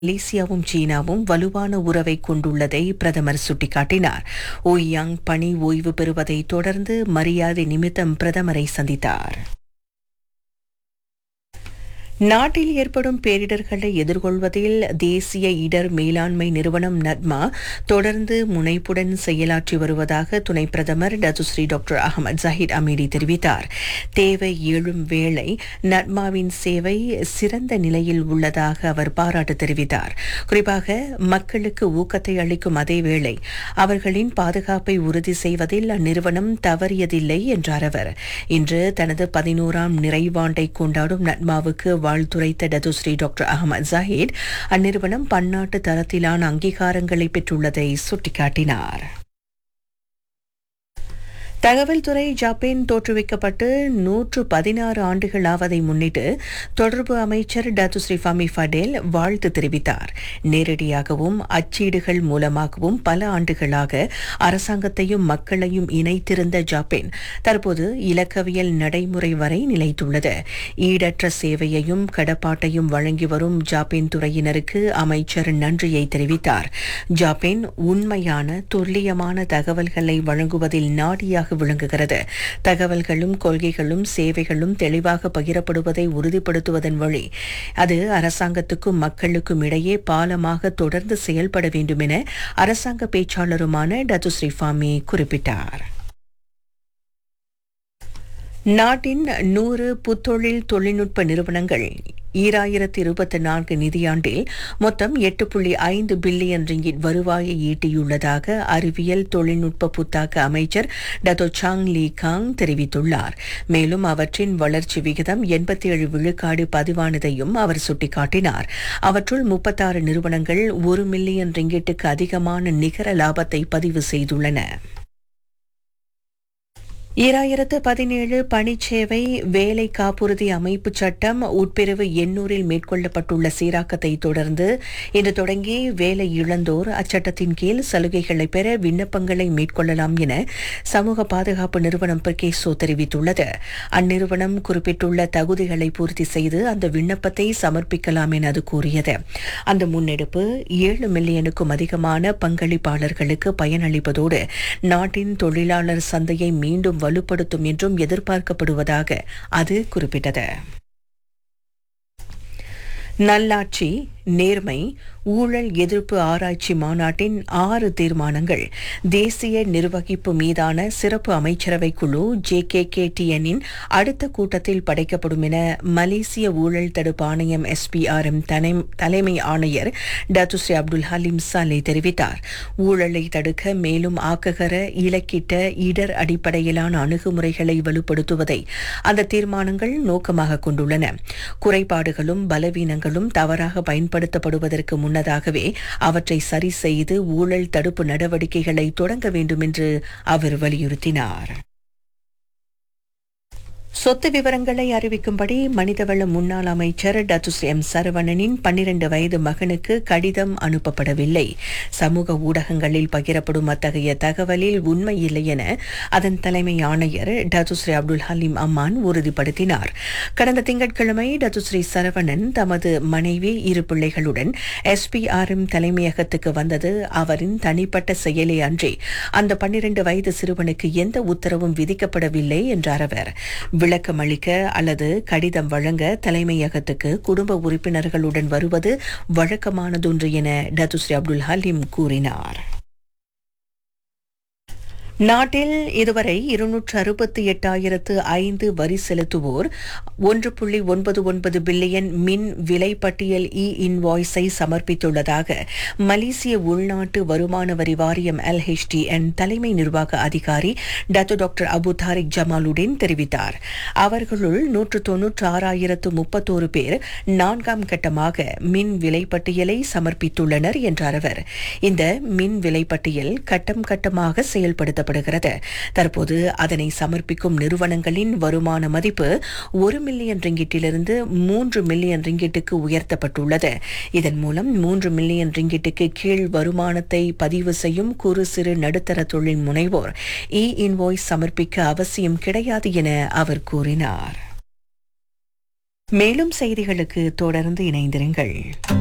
மலேசியாவும் சீனாவும் வலுவான உறவை கொண்டுள்ளதை பிரதமர் சுட்டிக்காட்டினார் ஓய்யாங் பணி ஓய்வு பெறுவதை தொடர்ந்து மரியாதை நிமித்தம் பிரதமரை சந்தித்தார் நாட்டில் ஏற்படும் பேரிடர்களை எதிர்கொள்வதில் தேசிய இடர் மேலாண்மை நிறுவனம் நட்மா தொடர்ந்து முனைப்புடன் செயலாற்றி வருவதாக துணை பிரதமர் Datuk Seri doctor Ahmad Zahid Hamidi தெரிவித்தார் தேவை எழும் வேளை நட்மாவின் சேவை சிறந்த நிலையில் உள்ளதாக அவர் பாராட்டு தெரிவித்தார் குறிப்பாக மக்களுக்கு ஊக்கத்தை அளிக்கும் அதே வேளை அவர்களின் பாதுகாப்பை உறுதி செய்வதில் அந்நிறுவனம் தவறியதில்லை என்றார் அவர் இன்று தனது பதினோராம் நிறைவாண்டை கொண்டாடும் நட்மாவுக்கு வாழ்த்துரைத்த டதுஸ்ரீ டாக்டர் அகமது ஜாஹித் அந்நிறுவனம் பன்னாட்டு தரத்திலான அங்கீகாரங்களை பெற்றுள்ளதை சுட்டிக்காட்டினார் தகவல் துறை ஜப்பான் தோற்றுவிக்கப்பட்டு நூற்று பதினாறு ஆண்டுகள் ஆவதை முன்னிட்டு தொடர்பு அமைச்சர் டத்துஸ்ரீ ஃபமி ஃபடேல் வாழ்த்து தெரிவித்தார் நேரடியாகவும் அச்சீடுகள் மூலமாகவும் பல ஆண்டுகளாக அரசாங்கத்தையும் மக்களையும் இணைத்திருந்த ஜப்பான் தற்போது இலக்கவியல் நடைமுறை வரை நிலைத்துள்ளது ஈடற்ற சேவையையும் கடப்பாட்டையும் வழங்கி வரும் ஜப்பான் துறையினருக்கு அமைச்சர் நன்றியை தெரிவித்தார் ஜப்பான் உண்மையான துல்லியமான தகவல்களை வழங்குவதில் நாடியாக விளங்குகிறது தகவல்களும் கொள்கைகளும் சேவைகளும் தெளிவாக பகிரப்படுவதை உறுதிப்படுத்துவதன் வழி அது அரசாங்கத்துக்கும் மக்களுக்கும் இடையே பாலமாக தொடர்ந்து செயல்பட வேண்டும் என அரசாங்க பேச்சாளருமான டத்துஸ்ரீ ஃபாமி குறிப்பிட்டார் நாட்டின் நூறு புத்தொழில் தொழில்நுட்ப நிறுவனங்கள் ஈராயிரத்தி இருபத்தி நான்கு நிதியாண்டில் மொத்தம் எட்டு புள்ளி ஐந்து பில்லியன் ரிங்கிட் வருவாயை ஈட்டியுள்ளதாக அறிவியல் தொழில்நுட்ப புத்தாக்க அமைச்சர் டத்தோ சாங் லீ காங் தெரிவித்துள்ளார் மேலும் அவற்றின் வளர்ச்சி விகிதம் எண்பத்தி ஏழு விழுக்காடு பதிவானதையும் அவர் சுட்டிக்காட்டினார் அவற்றுள் முப்பத்தாறு நிறுவனங்கள் ஒரு மில்லியன் ரிங்கிட்டுக்கு அதிகமான நிகர லாபத்தை பதிவு செய்துள்ளன ஈராயிரத்து பதினேழு பணிச்சேவை வேலை காப்புறுதி அமைப்பு சட்டம் உட்பிரிவு எண்ணூரில் மேற்கொள்ளப்பட்டுள்ள சீராக்கத்தை தொடர்ந்து இன்று தொடங்கி வேலை இழந்தோர் அச்சட்டத்தின் கீழ் சலுகைகளை பெற விண்ணப்பங்களை மேற்கொள்ளலாம் என சமூக பாதுகாப்பு நிறுவனம் பிரகேசோ தெரிவித்துள்ளது அந்நிறுவனம் குறிப்பிட்டுள்ள தகுதிகளை பூர்த்தி செய்து அந்த விண்ணப்பத்தை சமர்ப்பிக்கலாம் என அது கூறியது அந்த முன்னெடுப்பு ஏழு மில்லியனுக்கும் அதிகமான பங்களிப்பாளர்களுக்கு பயனளிப்பதோடு நாட்டின் தொழிலாளர் சந்தையை மீண்டும் வலுப்படுத்தும் என்றும் எதிர்பார்க்கப்படுவதாக அது குறிப்பிட்டது நல்லாட்சி நேர்மை ஊழல் எதிர்ப்பு ஆராய்ச்சி மாநாட்டின் ஆறு தீர்மானங்கள் தேசிய நிர்வகிப்பு மீதான சிறப்பு அமைச்சரவை குழு ஜே கே கே டிஎனின் அடுத்த கூட்டத்தில் படைக்கப்படும் என மலேசிய ஊழல் தடுப்பு ஆணையம் எஸ்பிஆர்எம் தலைமை ஆணையர் டத்துஸ்ரீ அப்துல் ஹலீம் சாலே தெரிவித்தார் ஊழலை தடுக்க மேலும் ஆக்ககர இலக்கிட்ட இடர் அடிப்படையிலான அணுகுமுறைகளை வலுப்படுத்துவதை அந்த தீர்மானங்கள் நோக்கமாக கொண்டுள்ளன குறைபாடுகளும் பலவீனங்களும் தவறாக பயன்படுத்தப்படுவதற்கு முன்னதாகவே அவற்றை சரி செய்து ஊழல் தடுப்பு நடவடிக்கைகளை தொடங்க வேண்டும் என்று அவர் வலியுறுத்தினார் சொத்து விவரங்களை அறிவிக்கும்படி மனிதவள முன்னாள் அமைச்சர் டத்துஸ் எம் சரவணனின் பன்னிரண்டு வயது மகனுக்கு கடிதம் அனுப்பப்படவில்லை சமூக ஊடகங்களில் பகிரப்படும் அத்தகைய தகவலில் உண்மை இல்லை என அதன் தலைமை ஆணையர் டத்துஸ்ரீ அப்துல் ஹலீம் அம்மான் உறுதிப்படுத்தினார் கடந்த திங்கட்கிழமை டத்துஸ்ரீ சரவணன் தமது மனைவி இரு பிள்ளைகளுடன் எஸ்பிஆர்எம் தலைமையகத்துக்கு வந்தது அவரின் தனிப்பட்ட செயலே அன்றி அந்த பன்னிரண்டு வயது சிறுவனுக்கு எந்த உத்தரவும் விதிக்கப்படவில்லை என்றார் அவர் விளக்கம் அளிக்க அல்லது கடிதம் வழங்க தலைமையகத்துக்கு குடும்ப உறுப்பினர்களுடன் வருவது வழக்கமானதொன்று என டத்துஸ்ரீ அப்துல் ஹலீம் கூறினார் நாட்டில் இதுவரை இருநூற்று அறுபத்தி எட்டாயிரத்து ஐந்து வரி செலுத்துவோர் ஒன்று புள்ளி ஒன்பது ஒன்பது பில்லியன் மின் விலை பட்டியல் இ இன்வாய்ஸை சமர்ப்பித்துள்ளதாக மலேசிய உள்நாட்டு வருமான வரி வாரியம் எல்ஹெச்டிஎன் தலைமை நிர்வாக அதிகாரி டத்து டாக்டர் அபு தாரிக் ஜமாலுடன் தெரிவித்தார் அவர்களுள் நூற்று தொன்னூற்று ஆறாயிரத்து முப்பத்தோரு பேர் நான்காம் கட்டமாக மின் விலை பட்டியலை சமர்ப்பித்துள்ளனர் என்றார் அவர் இந்த மின் விலை பட்டியல் கட்டம் கட்டமாக செயல்படுத்தப்படும் செயல்படுகிறது தற்போது அதனை சமர்ப்பிக்கும் நிறுவனங்களின் வருமான மதிப்பு ஒரு மில்லியன் ரிங்கிட்டிலிருந்து மூன்று மில்லியன் ரிங்கிட்டுக்கு உயர்த்தப்பட்டுள்ளது இதன் மூலம் மூன்று மில்லியன் ரிங்கிட்டுக்கு கீழ் வருமானத்தை பதிவு செய்யும் குறு சிறு நடுத்தர தொழில் முனைவோர் இ இன்வாய்ஸ் சமர்ப்பிக்க அவசியம் கிடையாது என அவர் கூறினார் மேலும் செய்திகளுக்கு தொடர்ந்து இணைந்திருங்கள்